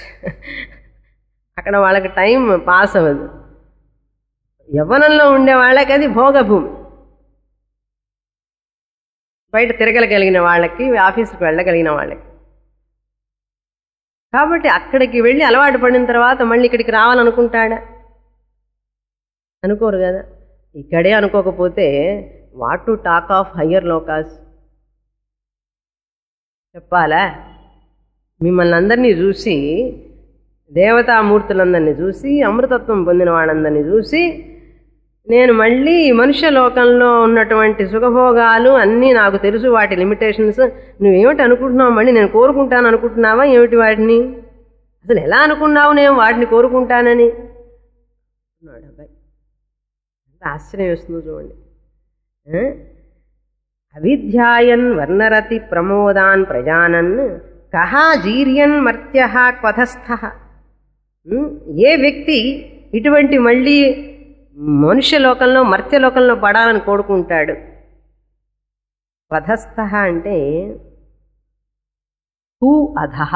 అక్కడ వాళ్ళకి టైం పాస్ అవ్వదు యవ్వనంలో ఉండే వాళ్ళకి అది భోగభూమి బయట తిరగలగలిగిన వాళ్ళకి ఆఫీస్కి వెళ్ళగలిగిన వాళ్ళకి కాబట్టి అక్కడికి వెళ్ళి అలవాటు పడిన తర్వాత మళ్ళీ ఇక్కడికి రావాలనుకుంటాడా అనుకోరు కదా ఇక్కడే అనుకోకపోతే what to talk of higher లోకాస్ చెప్పాలా మిమ్మల్ని అందరినీ చూసి దేవతామూర్తులందరినీ చూసి అమృతత్వం పొందిన వాళ్ళందరినీ చూసి నేను మళ్ళీ మనుష్య లోకంలో ఉన్నటువంటి సుఖభోగాలు అన్నీ నాకు తెలుసు వాటి లిమిటేషన్స్ నువ్వేమిటి అనుకుంటున్నావు మళ్ళీ నేను కోరుకుంటాను అనుకుంటున్నావా ఏమిటి వాటిని అసలు ఎలా అనుకున్నావు నేను వాటిని కోరుకుంటానని అన్నాడు అబ్బాయి ఎంత ఆశ్చర్యం వేస్తుందో చూడండి ఆ? అవిధ్యాయన్ వర్ణరతి ప్రమోదాన్ ప్రజానన్ కహ జీర్యన్ మర్త్య క్వధస్థ ఉం? ఏ వ్యక్తి ఇటువంటి మళ్ళీ మనుష్య లోకంలో మర్త్య లోకంలో పడాలని కోరుకుంటాడు వధస్థ అంటే హూ అధహ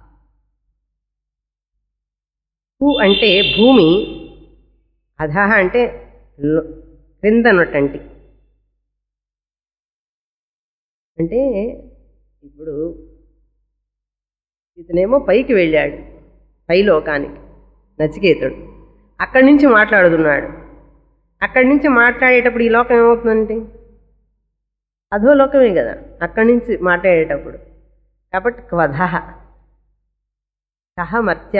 హూ అంటే భూమి అధహ అంటే లో- క్రిందనటంటి అంటే ఇప్పుడు ఇతనేమో పైకి వెళ్ళాడు పై లోకానికి నచికేతుడు అక్కడి నుంచి మాట్లాడుతున్నాడు అక్కడి నుంచి మాట్లాడేటప్పుడు ఈ లోకం ఏమవుతుందంటే అధో లోకమే కదా అక్కడి నుంచి మాట్లాడేటప్పుడు కాబట్టి క్వధ కహ మర్త్య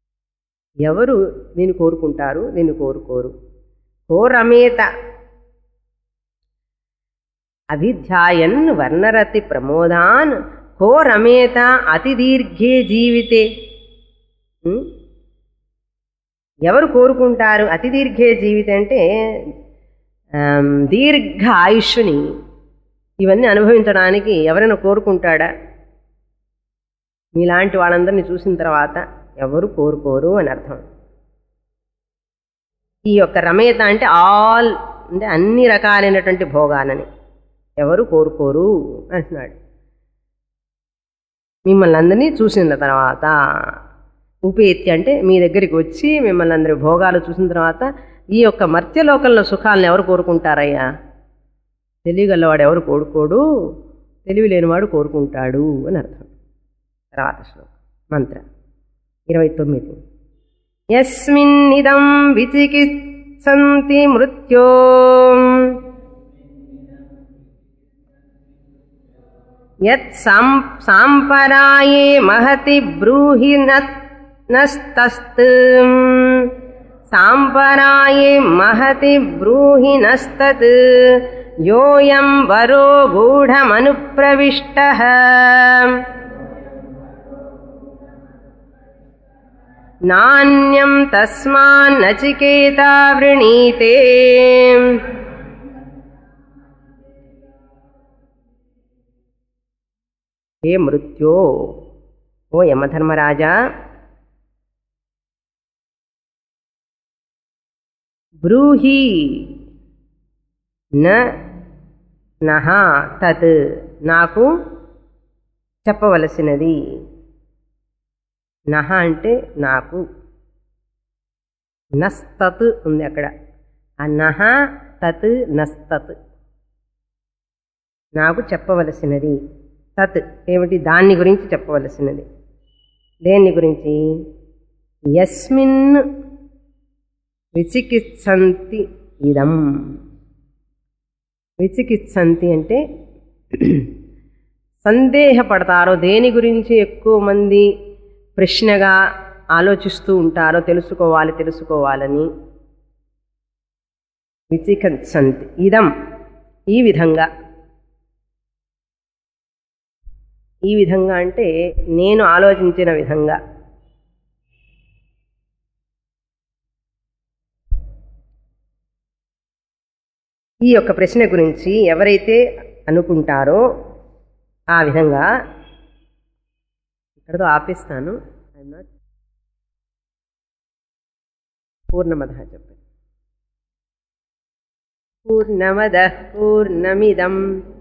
ఎవరు దీన్ని కోరుకుంటారు దీన్ని కోరుకోరు కోరమేత అభిధ్యాయన్ వర్ణరతి ప్రమోదాన్ కో రమేత అతి దీర్ఘే జీవితే ఉం? ఎవరు కోరుకుంటారు అతి దీర్ఘే జీవితం అంటే ఆమ్, దీర్ఘ ఆయుష్ని ఇవన్నీ అనుభవించడానికి ఎవరైనా కోరుకుంటాడా మీలాంటి వాళ్ళందరినీ చూసిన తర్వాత ఎవరు కోరుకోరు అని అర్థం ఈ యొక్క రమేత అంటే ఆల్ అంటే అన్ని రకాలైనటువంటి భోగాలని ఎవరు కోరుకోరు అంటున్నాడు మిమ్మల్ని అందరినీ చూసిన తర్వాత ఉపేత్తి అంటే మీ దగ్గరికి వచ్చి మిమ్మల్ని అందరి భోగాలు చూసిన తర్వాత ఈ యొక్క మర్త్యలోకంలో సుఖాలను ఎవరు కోరుకుంటారయ్యా తెలియగలవాడు ఎవరు కోరుకోడు తెలివి లేనివాడు కోరుకుంటాడు అని అర్థం తర్వాత శ్లోకం మంత్ర ఇరవై తొమ్మిది యస్మిన్నిదం విచికిత్సంతి మృత్యో యత్ సాం సాంపరాయే మహతి బ్రూహి నస్తస్త్ సాంపరాయే మహతి బ్రూహి నస్తత్ యోయం వరో గూఢమనుప్రవిష్టః నాణ్యం తస్మాన్నచికేతా వృణీతే హే మృత్యో ఓ యమధర్మరాజా బ్రూహి న నహ తత్ నాకు చెప్పవలసినది నహ అంటే నాకు నస్తత్ ఉంది అక్కడ ఆ నహ తత్ నస్తత్ నాకు చెప్పవలసినది తత్ ఏమిటి దాన్ని గురించి చెప్పవలసినది దేన్ని గురించి యస్మిన్ విచికిత్సంతి ఇదం విచికిత్సంతి అంటే సందేహపడతారో దేని గురించి ఎక్కువ మంది ప్రశ్నగా ఆలోచిస్తూ ఉంటారో తెలుసుకోవాలి తెలుసుకోవాలని విచికిత్సంతి ఇదం ఈ విధంగా ఈ విధంగా అంటే నేను ఆలోచించిన విధంగా ఈ యొక్క ప్రశ్న గురించి ఎవరైతే అనుకుంటారో ఆ విధంగా ఇక్కడతో ఆపిస్తాను ఐఎమ్ నాట్ పూర్ణమద చెప్పండి పూర్ణమద పూర్ణమిదం